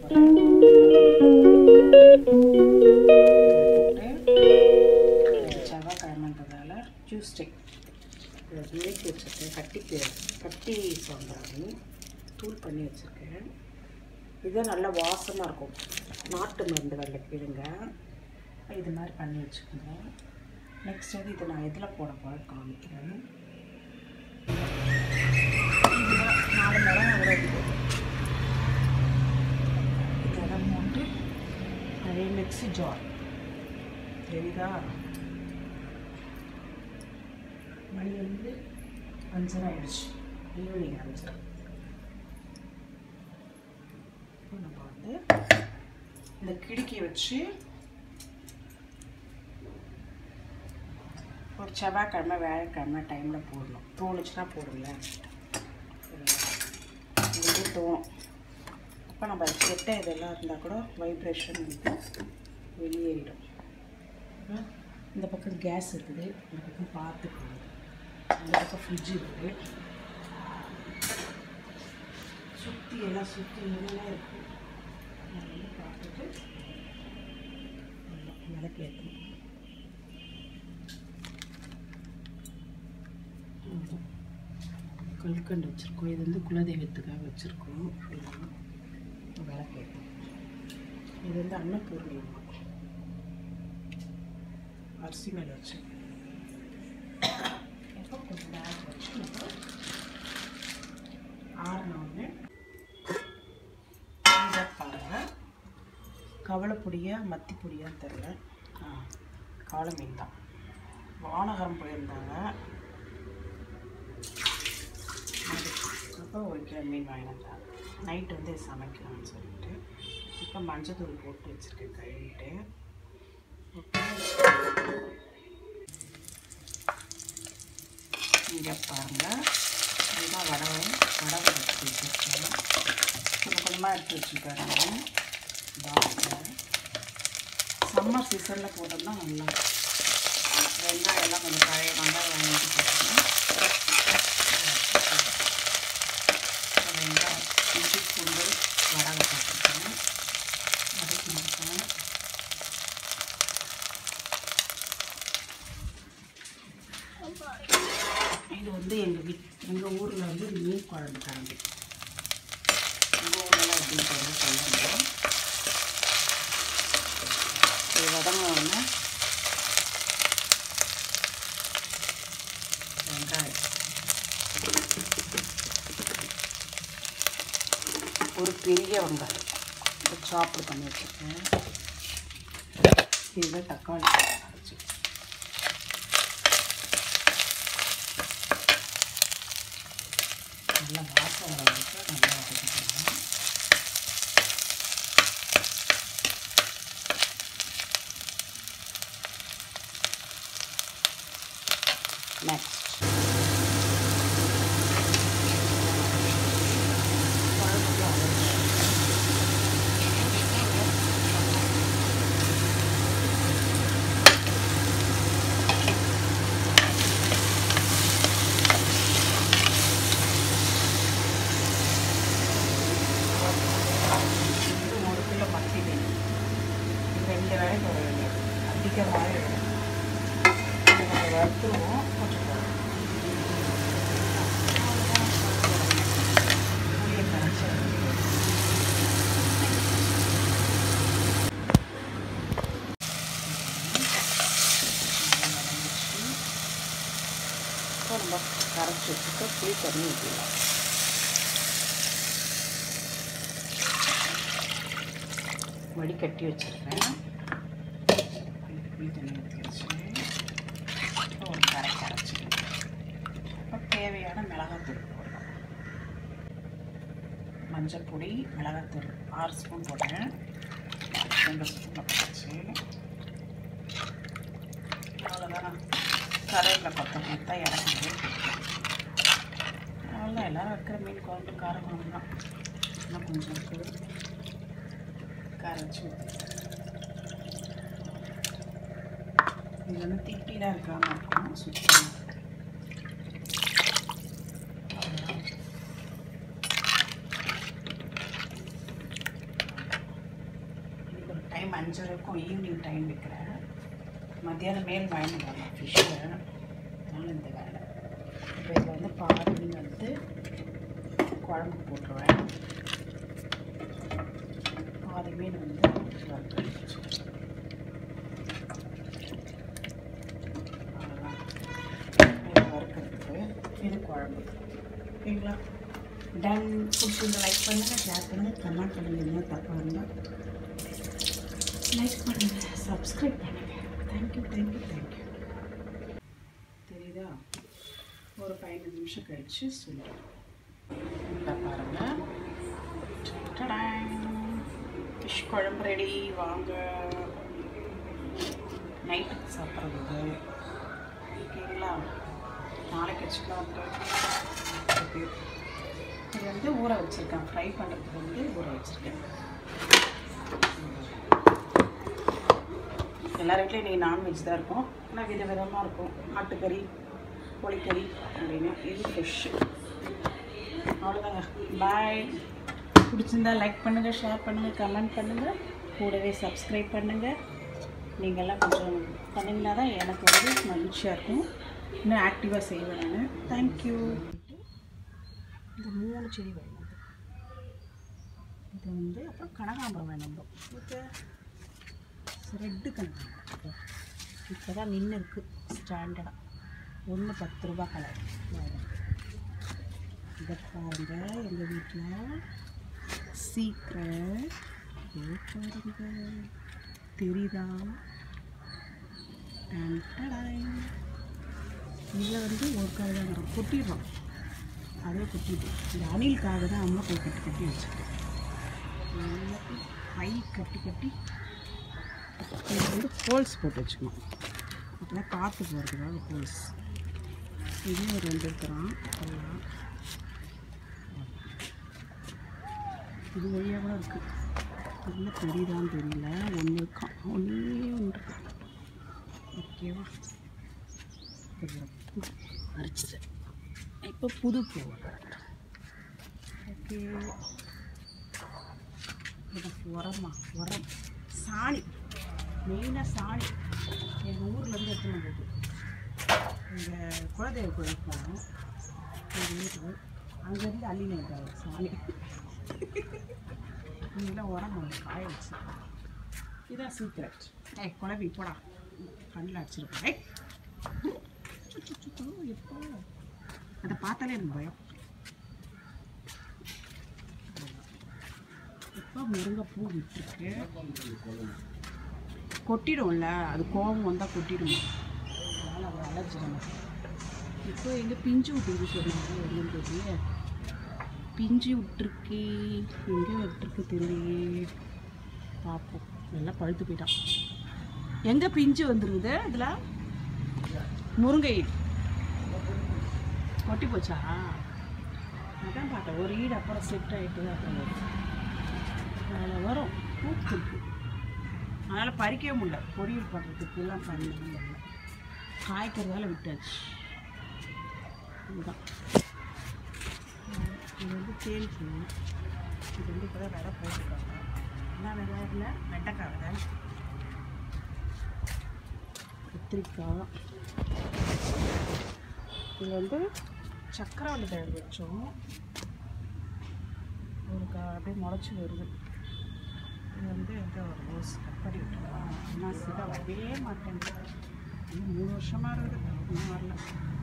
போகிறேன் போட்டு செவ்வாய்க்கிழமைன்றதால டியூஸ்டே நுழைக்கி வச்சுருக்கேன் கட்டி பே- கட்டி சாம்பார் தூள் பண்ணி வச்சுருக்கேன் இது நல்ல வாசமாக இருக்கும் நாட்டு மருந்து வெள்ளை கிழங்க இது மாதிரி பண்ணி வச்சுக்கோங்க நெக்ஸ்ட் வந்து இதை நான் எதில் போட போகிற காமிக்கிறேன் இதுதான் நாலு மரம் உறவுது இதெல்லாம் போட்டு நிறைய மிக்ஸி ஜார் தெரியுதா மணி வந்து அஞ்சரை ஆயிடுச்சு ஈவினிங் அஞ்சரை இப்போ நம்ம வந்து இந்த கிடுக்கி வச்சு ஒரு செவ்வாய்க்கிழமை வேலைக்கிழமை டைமில் போடணும் தோணுச்சுன்னா போடுங்களேன் இது தோணும் அப்போ நம்ம கெட்ட இதெல்லாம் இருந்தால் கூட வைப்ரேஷன் வந்து வெளியேறிடும் அப்புறம் இந்த பக்கம் கேஸ் இருக்குது இந்த பக்கம் பார்த்துக்கணும் இந்த பக்கம் ஃப்ரிட்ஜ் இருக்குது சுற்றி எல்லாம் சுற்றி எல்லாம் இருக்குது நான் வந்து பார்த்துட்டு விளக்கு ஏற்றணும் கல்கண்டு வச்சுருக்கோம் இது வந்து குலதெய்வத்துக்காக வச்சுருக்கோம் விளக்கு ஏற்றணும் இது வந்து அன்னபூர்ணி அம்மா அரிசி மேலே வச்சு இப்போ கொஞ்சம் நேரம் வச்சு நம்ம ஆறினோடனே பாருங்கள் கவலை பொடியா மத்தி பொடியான்னு தெரில ஆ கவலை மீன் தான் வானகரம் போயிருந்தாங்க அப்போ ஒரு கிலோ மீன் வாங்கிட்டு வந்தாங்க நைட்டு வந்து இது சமைக்கலாம்னு சொல்லிட்டு இப்போ மஞ்சள் தூள் போட்டு வச்சுருக்கேன் கழுவிட்டு இங்கே பாருங்கள் இதுதான் வடவை வடவை எடுத்து வச்சுருக்கேன் கொஞ்சம் கொஞ்சமாக எடுத்து வச்சுருக்கேன் பாக்ஸில் சம்மர் சீசனில் போட்டோம்னா நல்லா இருக்கும். வெங்காயம் எல்லாம் கொஞ்சம் பழைய வெங்காயம் வாங்கிட்டு போட்டோம்னா வெங்காயம் இஞ்சி பூண்டு வடவை போட்டுருக்கேன் அதை செஞ்சுக்கேன் இது வந்து எங்கள் வீட் எங்கள் ஊரில் வந்து இது மீன் குழம்பு கரண்டி எங்கள் ஊர்லலாம் எப்படின்னு சொல்லி சொல்லுங்கள் இது வதங்கினோடனே வெங்காயம் ஒரு பெரிய வெங்காயம் இதை சாப்பிடு பண்ணி வச்சுருக்கேன் இதில் தக்காளி அரைச்சி நல்லா வாசம் வர வரைக்கும் நல்லா வதக்கிக்கணும் நெக்ஸ்ட் இது ஒரு கிலோ மத்தி மீன் இது ரெண்டு வேலைக்கு வர வேண்டியது அதிகமாக வேணும் இதை நம்ம வறுத்துருவோம் கொஞ்சம் போதும். புளியை கரைச்சி இப்போ நம்ம கரைச்சி வச்சுட்டு புளி தண்ணி ஊற்றிடலாம் வடிகட்டி வச்சுருக்கேன் புளி தண்ணி ஊற்றி வச்சுருக்கேன் இப்போ ஒரு கரை கரைச்சிக்கணும் இப்போ தேவையான மிளகாத்தூள் போடலாம் மஞ்சள் பொடி மிளகாத்தூள் ஆறு ஸ்பூன் போட்டேன் ரெண்டு ஸ்பூன் போட்டாச்சு அவ்வளோதான் கரையில் கொத்தமல்லி தான் இறக்குது அவ்வளோ எல்லோரும் வைக்கிற மீன் குழம்பு காரம் குழம்பு தான் இன்னும் கொஞ்சம் இருக்குது கரைச்சி ஊற்றி இது வந்து திட்டிலாம் இருக்காமல் இருக்கும் சுத்தம் டைம் அஞ்சரைக்கும் ஈவினிங் டைம் வைக்கிறேன் மத்தியானம் மேல் வாங்கிட்டு வரலாம் ஃபிஷ்ஷை அதனால் இந்த வேலை இப்போ இதில் வந்து பாதி மீன் வந்து குழம்பு போட்டுருவேன் பாதி மீன் வந்து வறுத்து வச்சுருவேன். அவ்வளோதான் இது வறுக்கிறதுக்கு இது குழம்பு ஓகேங்களா டன் பிடிச்சிருந்த லைக் பண்ணுங்கள் ஷேர் பண்ணுங்கள் கமெண்ட் பண்ணுங்கள் என்ன தப்பாக இருந்தால் லைக் பண்ணுங்கள் சப்ஸ்கிரைப் பண்ணுங்கள் தேங்க்யூ தேங்க்யூ தேங்க்யூ தெரியுதா ஒரு பதினஞ்சு நிமிஷம் கழித்து சொல்லுறேன் பாருங்கள் ஃபிஷ் குழம்பு ரெடி வாங்க நைட்டுக்கு சாப்பிட்றது ஓகேங்களா நாளைக்கு வச்சுக்கலாம் ஓகே இது வந்து ஊற வச்சுருக்கேன் ஃப்ரை பண்ணுறதுக்கு வந்து ஊற வச்சுருக்கேன் எல்லார் வீட்லையும் இன்றைக்கி நான்வெஜ் தான் இருக்கும் ஆனால் வித விதமாக இருக்கும் ஆட்டுக்கறி கோழிக்கறி அப்படின்னு இது ஃபிஷ்ஷு அவ்வளோதாங்க பாய் பிடிச்சிருந்தா லைக் பண்ணுங்கள் ஷேர் பண்ணுங்கள் கமெண்ட் பண்ணுங்கள் கூடவே சப்ஸ்கிரைப் பண்ணுங்கள் நீங்கள்லாம் கொஞ்சம் பண்ணிங்கன்னா தான் எனக்கு வந்து மகிழ்ச்சியாக இருக்கும் இன்னும் ஆக்டிவாக செய்வேன் நான் தேங்க்யூ இந்த மூணு செடி வேணும் இது வந்து அப்புறம் கனகாம்பரம் வேணும் ஓகே ரெட்டு கனகாம்பரம் இப்போ தான் நின்று இருக்குது ஸ்டாண்டர்டாக ஒன்று பத்து ரூபா கலர் இதை பாருங்க எங்கள் வீட்டில் சீக்கிரம் பாருங்க தெரியுதா இதில் வந்து ஒரு கால் தான் வரும் கொட்டிடுறோம் அதே கொட்டிட்டு இந்த அணிலுக்காக தான் அம்மா போய் கட்டி கட்டி வச்சுருக்கேன் கை கட்டி கட்டி இது வந்து ஹோல்ஸ் போட்டு வச்சுக்கணும் அப்போ தான் காற்று போகிறதுக்காக ஹோல்ஸ் இதுவும் ஒரு ரெண்டு இருக்கிறான் எல்லாம் இது வழியாக கூட இருக்குது என்ன தெரியுதான்னு தெரியல ஒன்று இருக்கான் ஒன்றே ஒன்று இருக்கான் ஓகேவா அரைச்சிது இப்போ புது பூ ஓகே இது உரமா உரம் சாணி மெயினாக சாணி எங்கள் ஊர்லேருந்து எடுத்துன்னு போகுது எங்கள் குலதெய்வ கோயிலுக்கு போனோம் எங்கள் வீட்டுக்கு அங்கேருந்து அள்ளினு வந்தாங்க சாணி இதெல்லாம் உரம் வந்து காய வச்சு இதான் சீக்ரெட் ஏய் குழம்பி போடா கண்ணில் அடிச்சிருப்பேன் ஏய் எப்போ அதை பார்த்தாலே எனக்கு பயம் இப்போ முருங்கைப்பூ விட்டுருக்கு கொட்டிடும்ல அது கோபம் வந்தால் கொட்டிடும் அதனால் அதை அலர்ஜிடணும் இப்போ எங்கே பிஞ்சு விட்டுருக்கு சொன்னாங்க எங்கேயும் தெரியல பிஞ்சு விட்டுருக்கு எங்கே விட்டுருக்கு தெரியலையே பார்ப்போம் எல்லாம் பழுத்து போயிட்டான் எங்கே பிஞ்சு வந்துருக்குது இதில் முருங்கை கொட்டி போச்சா அதான் பார்த்தேன் ஒரு ஈடு அப்புறம் செட் ஆகிட்டு அப்புறம் வரும் அதில் வரும் பூத்துருக்கு அதனால் பறிக்கவே முடியல பொரியல் பண்ணுறதுக்குலாம் பண்ண முடியல காய்க்கிறதால விட்டாச்சு இதுதான் இது வந்து தேன் பூ இது வந்து இப்போ தான் விதை போட்டிருக்காங்க என்ன விதை இல்லை வெண்டைக்காய் விதை கத்திரிக்காய் இது வந்து சக்கரவள்ளி கிழங்கு வச்சோம் ஒரு கா அப்படியே முளைச்சி வருது இது வந்து எந்த ஒரு ரோஸ் கட் பண்ணி விட்டுருக்கோம் ஆனால் சிதா வரவே மாட்டேங்குது இன்னும் மூணு வருஷமாக இருக்குது இன்னும் வரல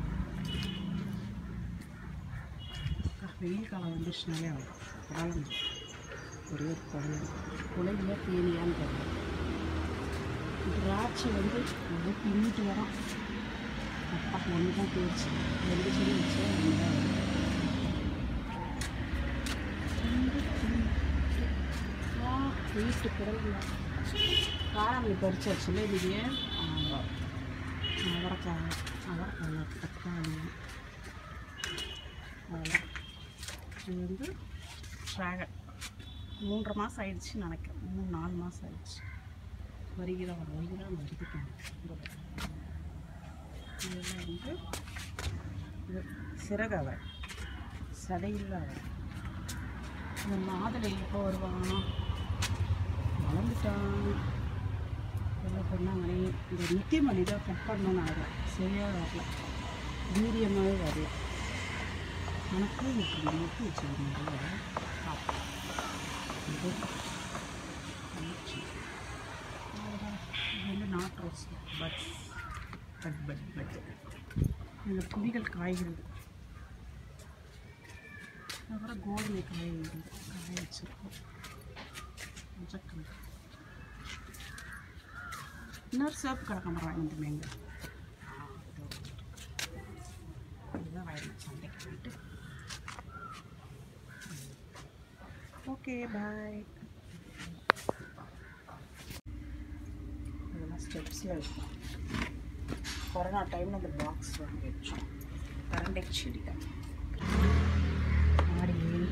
அக்கா, வெயில் காலம் வந்துச்சுனாலே ஆகும் பரவாயில்ல ஒரே ஒரு குழந்தை குழந்தையா தேனியான்னு தெரியல திராட்சை வந்து நல்லா பின்னிட்டு வரோம் அப்பா ஒன்று தான் போயிடுச்சு ரெண்டு செடி வச்சு ஒன்று தான் வருது. ரெண்டு செடி. வா, வீட்டு பிறகு காராமணி பறிச்சாச்சுல இது அவரைக்காய் அவரைக்காய் தக்காளி அதெல்லாம் இது வந்து ட்ராகன் மூன்றரை மாதம் ஆயிடுச்சுன்னு நினைக்கிறேன் மூணு நாலு மாதம் ஆயிடுச்சு வருகிறான் வருகிறான் வருதுக்கான் இதெல்லாம் வந்து இது சிறகவை சதையில்லாத இந்த மாதுளை எப்போ வருவான் வளர்ந்துட்டான் இந்த பொன்னாங்கனி இந்த நித்தியமல்லி தான் கட் பண்ணணும்னு ஆகிறேன் சரியாக வரல வீரியமாகவே வரல எனக்கு இப்படி முட்டு வச்சுருந்தீங்க இது ஆச்சு. அவ்வளோதான். இது வந்து not rose but but but but இந்த புளிகள் காய்கிறது அப்புறம் கோதுமை காய்கிறது காய வச்சுருக்கோம் கொஞ்சம் இன்னொரு சிவப்பு கலக்கமரம் இந்த மேங்க இதுதான் வயலில் சண்டைக்கு போயிட்டு ஓகே பாய் இதெல்லாம் ஸ்டெப்ஸில் இருக்கும் கொரோனா டைமில் அந்த பாக்ஸ் வாங்கி வச்சோம் கரண்டை செடி தான் மாடி ஏறி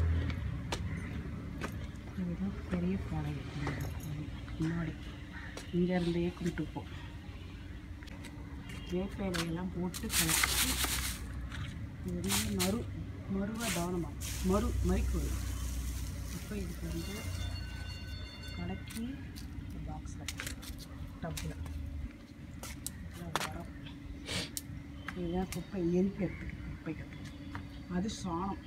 இதுதான் பெரிய பானை முன்னாடி இங்கேருந்தே கூப்பிட்டுப்போம் வேப்பையிலையெல்லாம் போட்டு கலக்கி இது வந்து மறு மருவாக தானமா மறு மறிக்கொழு இப்போ இதுக்கு வந்து கலக்கி பாக்ஸில் டப்பில் உரம் இதுதான் குப்பை எரிக்கிறதுக்கு குப்பைகள் அது சாணம்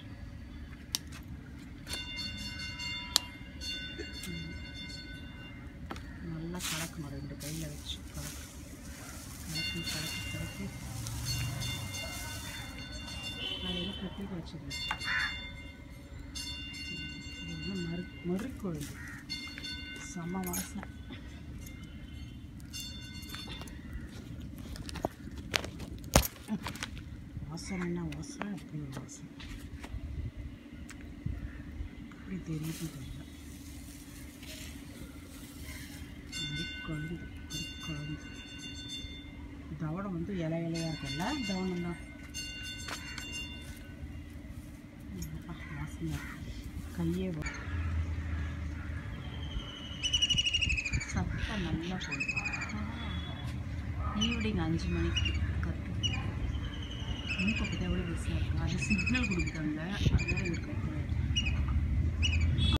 நல்லா கலக்கணும் ரெண்டு கையில் வச்சு கலக்கு கலக்கி கலக்கி கலக்கி அதில் கத்திரிக்காய் வச்சுருந்துச்சு இது மறு மறுக்கொழுந்து செம்ம வாசனை வாசனைன்னா வாசனை அப்படி வாசனை அப்படி தெரியுது தெரியல மறிக்குழந்து மறிக்குழந்து தவடம் வந்து இலை இலையாக இருக்கும்ல தவணம் தான் வாசனை கையே வரும் சத்தம் நல்லா போடும் ஈவினிங் அஞ்சு மணிக்கு கற்று மூக்கு பற்றி எவ்வளோ பெருசாக இருக்கும் அது சிக்னல் கொடுக்குறாங்க அதனால இருக்கு